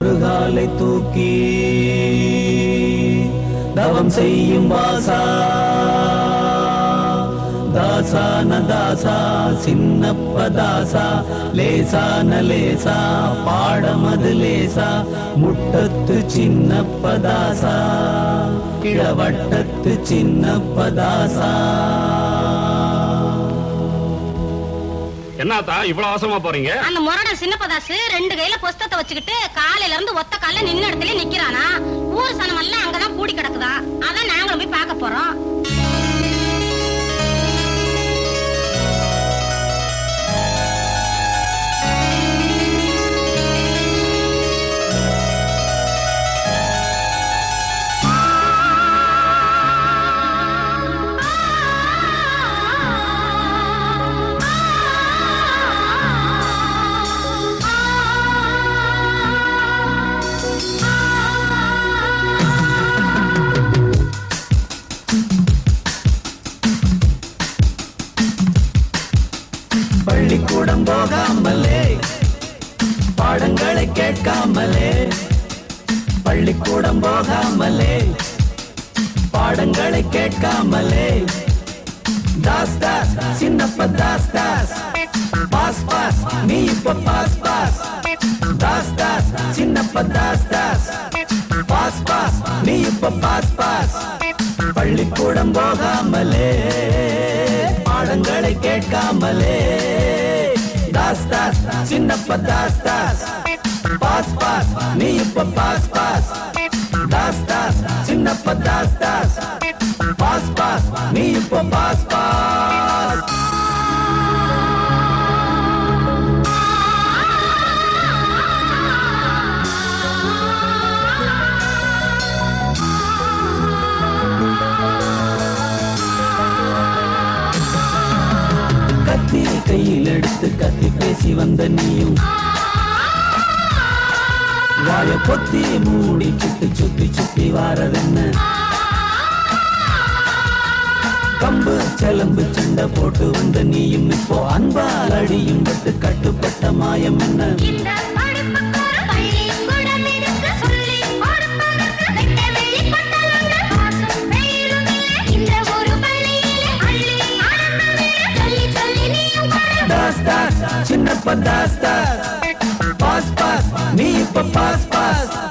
ஒரு காலை தூக்கி தவம் செய்யும் வாசா தாசான தாசா சின்னப்ப தாசா லேசான லேசா பாடமது லேசா முட்டத்து சின்னப்ப தாசா கிழவட்டத்து சின்னப்ப தாசா என்னத்தா இவ்வளவு அவசரமா போறீங்க அந்த முரட சின்னப்பதாசு ரெண்டு கையில புஸ்தத்தை வச்சுக்கிட்டு காலையில இருந்து ஒத்த கால்ல நின்ன இடத்துல நிக்கிறானா ஊர் சனம் எல்லாம் அங்கதான் கூடி கிடக்குதா அதான் நாங்களும் போய் பார்க்க போறோம் பள்ளிக்கூடம் போகாமலே பாடங்களை கேட்காமலே பள்ளிக்கூடம் போகாமலே பாடங்களை கேட்காமலே தாஸ் தாஸ் சின்னப்ப தாஸ் தாஸ் பாஸ் பாஸ் நீ இப்ப pass pass Das Das Chinnappa Das Das pass pass நீ இப்ப பாஸ் பாஸ் பள்ளிக்கூடம் போகாமலே பாடங்களை கேட்காமலே தாஸ் தாஸ் சின்னப்ப தாஸ் தாஸ் பாஸ் பாஸ் நீ இப்ப pass pass Das Das Chinnappa Das Das pass pass நீ இப்ப பாஸ் பாஸ் கத்தி கையில் எடுத்து கத்தி பேசி வந்த நீயும் வாய பொத்தி மூடி சுத்தி சுத்தி சுத்தி வாரதென்ன கம்பு செலம்பு சண்டை போட்டு வந்த நீயும் இப்போ அன்பால் அடியும் பட்டு கட்டுப்பட்ட மாயம் என்ன இந்த படிப்புக்கொரு பள்ளிக்கூடம் இருக்கு சொல்லி கொடுப்பதற்கு வெட்ட வெளி கொட்டலுண்டு காசும் வெயிலும் இல்லை இந்த ஒரு பள்ளியிலே அள்ளி ஆனந்தமில்லை சொல்லி சொல்லி நீயும் பாரு தாஸ் தாஸ் சின்னப்ப தாஸ் தாஸ் பாஸ் பாஸ் நீ இப்ப பாஸ் பாஸ்